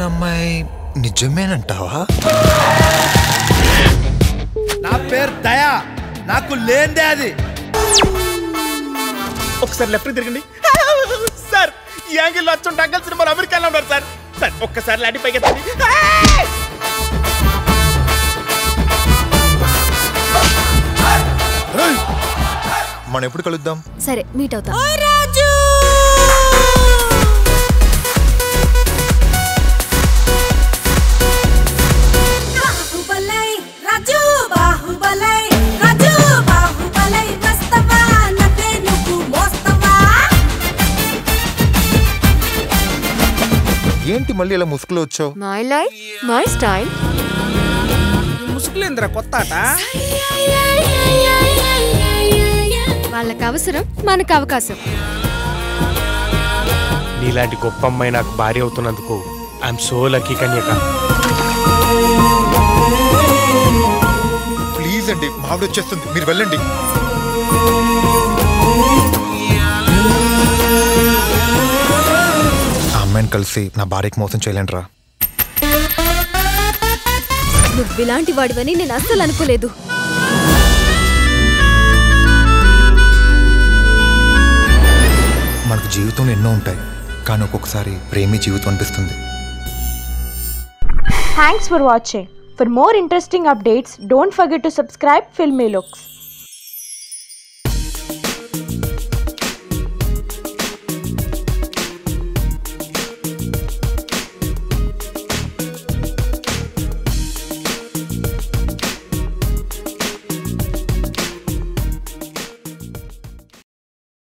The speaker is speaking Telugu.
చెప్తున్న అమ్మాయి నిజమేనంటావా నా పేరు దయా నాకు లేందే అది ఒకసారి లెఫ్ట్ తిరగండి సార్ ఈ యాంగిల్ లో వచ్చి అంకల్ సినిమాలో అమెరికాలో ఉన్నారు సార్ సార్ ఒక్కసారి లాంటి పైకి ఎత్తండి మనం ఎప్పుడు కలుద్దాం సరే మీట్ అవుతా బాహుబలై రాజు బాహుబలై రాజు బాహుబలై వస్తవా నన్నే నువ్వు మోస్తవా ఏంటి మళ్ళీ ఇలా ముసుగులో వచ్చావు మై లైఫ్ మై స్టైల్ ముసుగులేంద్ర కొత్త ఆట వాళ్ళకి అవసరం మనకు అవకాశం నీలాంటి గొప్ప అమ్మాయి నాకు భార్య అవుతున్నందుకు I'm so lucky Kanyaka please అండి మావిడ వచ్చేస్తుంది మీరు వెళ్ళండి ఆ అమ్మాయిని కలిసి నా భార్యకి మోసం చేయలేంట్రా నువ్వు ఇలాంటి వాడివని నేను అస్సలు అనుకోలేదు మనకు జీవితంలో ఎన్నో ఉంటాయి కానీ ఒక్కొక్కసారి ప్రేమి జీవితం అనిపిస్తుంది Thanks for watching. For more interesting updates, don't forget to subscribe Filmy Looks.